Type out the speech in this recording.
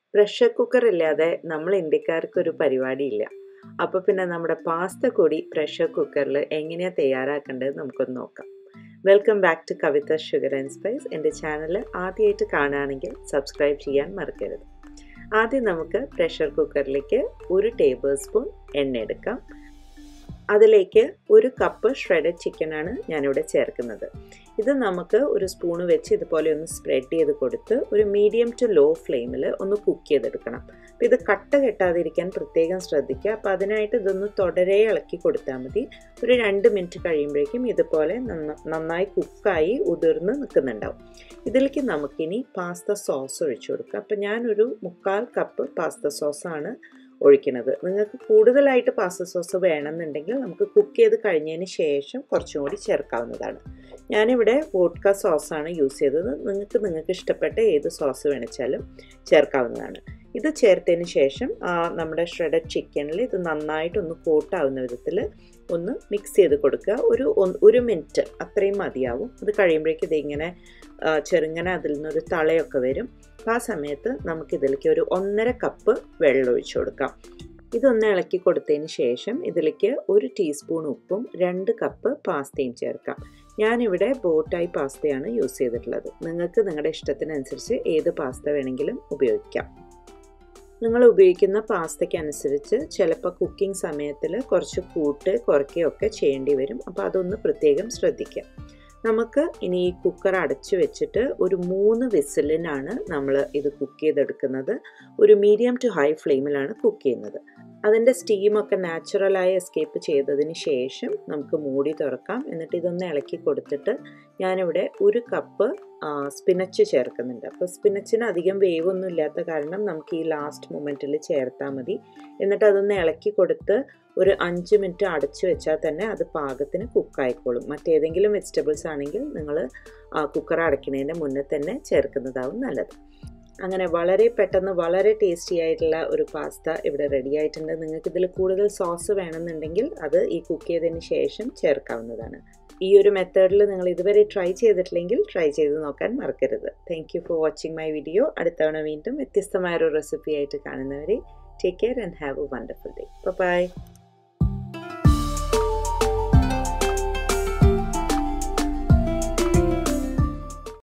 pressure cooker ഇല്ലാതെ നമ്മൾ ഇന്ത്യക്കാർക്കൊരു പരിപാടിയില്ല അപ്പോൾ പിന്നെ നമ്മുടെ പാസ്ത കൂടി പ്രഷർ കുക്കറിൽ എങ്ങനെയാണ് തയ്യാറാക്കേണ്ടത് നമുക്കൊന്ന് നോക്കാം welcome back to Kavitha sugar and spice എൻ്റെ ചാനൽ ആദ്യമായിട്ട് കാണുകയാണെങ്കിൽ സബ്സ്ക്രൈബ് ചെയ്യാൻ മറക്കരുത് ആദ്യം നമുക്ക് പ്രഷർ കുക്കറിലേക്ക് ഒരു ടേബിൾ സ്പൂൺ എണ്ണ എടുക്കാം അതിലേക്ക് ഒരു കപ്പ് ഷ്രെഡഡ് ചിക്കനാണ് ഞാനിവിടെ ചേർക്കുന്നത് ഇത് നമുക്ക് ഒരു സ്പൂണ് വെച്ച് ഇതുപോലെ ഒന്ന് സ്പ്രെഡ് ചെയ്ത് കൊടുത്ത് ഒരു മീഡിയം ടു ലോ ഫ്ലെയിമിൽ ഒന്ന് കുക്ക് ചെയ്തെടുക്കണം അപ്പോൾ ഇത് കട്ട കെട്ടാതിരിക്കാൻ പ്രത്യേകം ശ്രദ്ധിക്കുക അപ്പോൾ അതിനായിട്ട് ഇതൊന്ന് തുടരെ ഇളക്കി കൊടുത്താൽ മതി ഒരു രണ്ട് മിനിറ്റ് കഴിയുമ്പോഴേക്കും ഇതുപോലെ നന്നായി കുക്കായി ഉതിർന്ന് നിൽക്കുന്നുണ്ടാവും ഇതിലേക്ക് നമുക്കിനി പാസ്ത സോസ് ഒഴിച്ചു കൊടുക്കാം അപ്പോൾ ഞാനൊരു മുക്കാൽ കപ്പ് പാസ്ത സോസാണ് ഒഴിക്കുന്നത് നിങ്ങൾക്ക് കൂടുതലായിട്ട് പാസ്ത സോസ് വേണമെന്നുണ്ടെങ്കിൽ നമുക്ക് കുക്ക് ചെയ്ത് കഴിഞ്ഞതിന് ശേഷം കുറച്ചും കൂടി ചേർക്കാവുന്നതാണ് ഞാനിവിടെ വോഡ്ക സോസാണ് യൂസ് ചെയ്തത് നിങ്ങൾക്ക് നിങ്ങൾക്ക് ഇഷ്ടപ്പെട്ട ഏത് സോസ് വേണിച്ചാലും ചേർക്കാവുന്നതാണ് ഇത് ചേർത്തതിന് ശേഷം നമ്മുടെ ഷ്രെഡഡ് ചിക്കനിൽ ഇത് നന്നായിട്ടൊന്ന് കോട്ടാവുന്ന വിധത്തിൽ ഒന്ന് മിക്സ് ചെയ്ത് കൊടുക്കുക ഒരു ഒരു മിനിറ്റ് അത്രയും മതിയാവും അത് കഴിയുമ്പോഴേക്കും ഇതിങ്ങനെ ചെറുങ്ങനെ അതിൽ നിന്നൊരു തളയൊക്കെ വരും അപ്പോൾ ആ സമയത്ത് നമുക്കിതിലേക്ക് ഒരു ഒന്നര കപ്പ് വെള്ളം ഒഴിച്ചു കൊടുക്കാം ഇതൊന്ന് ഇളക്കി കൊടുത്തതിന് ശേഷം ഇതിലേക്ക് ഒരു ടീസ്പൂൺ ഉപ്പും രണ്ട് കപ്പ് പാസ്തയും ചേർക്കാം ഞാനിവിടെ ബോട്ടായി പാസ്തയാണ് യൂസ് ചെയ്തിട്ടുള്ളത് നിങ്ങൾക്ക് നിങ്ങളുടെ ഇഷ്ടത്തിനനുസരിച്ച് ഏത് പാസ്ത വേണമെങ്കിലും ഉപയോഗിക്കാം നിങ്ങൾ ഉപയോഗിക്കുന്ന പാസ്തയ്ക്ക് അനുസരിച്ച് ചിലപ്പോൾ കുക്കിംഗ് സമയത്തിൽ കുറച്ച് കൂട്ട് കുറയ്ക്കുകയൊക്കെ ചെയ്യേണ്ടി വരും അപ്പോൾ അതൊന്ന് പ്രത്യേകം ശ്രദ്ധിക്കുക നമുക്ക് ഇനി ഈ കുക്കർ അടച്ചു വെച്ചിട്ട് ഒരു മൂന്ന് വിസിലിനാണ് നമ്മൾ ഇത് കുക്ക് ചെയ്തെടുക്കുന്നത് ഒരു മീഡിയം ടു ഹൈ ഫ്ലെയിമിലാണ് കുക്ക് ചെയ്യുന്നത് അതിൻ്റെ സ്റ്റീമൊക്കെ നാച്ചുറലായി എസ്കേപ്പ് ചെയ്തതിന് ശേഷം നമുക്ക് മൂടി തുറക്കാം എന്നിട്ട് ഇതൊന്ന് ഇളക്കി കൊടുത്തിട്ട് ഞാനിവിടെ ഒരു കപ്പ് സ്പിനച്ച് ചേർക്കുന്നുണ്ട് അപ്പോൾ സ്പിനച്ചിന് അധികം വേവൊന്നും ഇല്ലാത്ത കാരണം നമുക്ക് ഈ ലാസ്റ്റ് മൊമെൻറ്റിൽ ചേർത്താൽ മതി എന്നിട്ട് അതൊന്ന് ഇളക്കി കൊടുത്ത് ഒരു അഞ്ച് മിനിറ്റ് അടച്ചു വെച്ചാൽ തന്നെ അത് പാകത്തിന് കുക്കായിക്കോളും മറ്റേതെങ്കിലും വെജിറ്റബിൾസ് ആണെങ്കിൽ നിങ്ങൾ കുക്കർ അടയ്ക്കുന്നതിൻ്റെ മുന്നേ തന്നെ ചേർക്കുന്നതാവും നല്ലത് അങ്ങനെ വളരെ പെട്ടെന്ന് വളരെ ടേസ്റ്റി ആയിട്ടുള്ള ഒരു പാസ്ത ഇവിടെ റെഡി ആയിട്ടുണ്ട് നിങ്ങൾക്ക് ഇതിൽ കൂടുതൽ സോസ് വേണമെന്നുണ്ടെങ്കിൽ അത് ഈ കുക്ക് ചെയ്തതിന് ശേഷം ചേർക്കാവുന്നതാണ് ഈ ഒരു മെത്തേഡിൽ നിങ്ങൾ ഇതുവരെ ട്രൈ ചെയ്തിട്ടില്ലെങ്കിൽ ട്രൈ ചെയ്ത് നോക്കാൻ മറക്കരുത് thank you for watching my video അടുത്തവണ വീണ്ടും വ്യത്യസ്തമായ ഒരു റെസിപ്പി ആയിട്ട് കാണുന്നവരെ take care and have a wonderful day by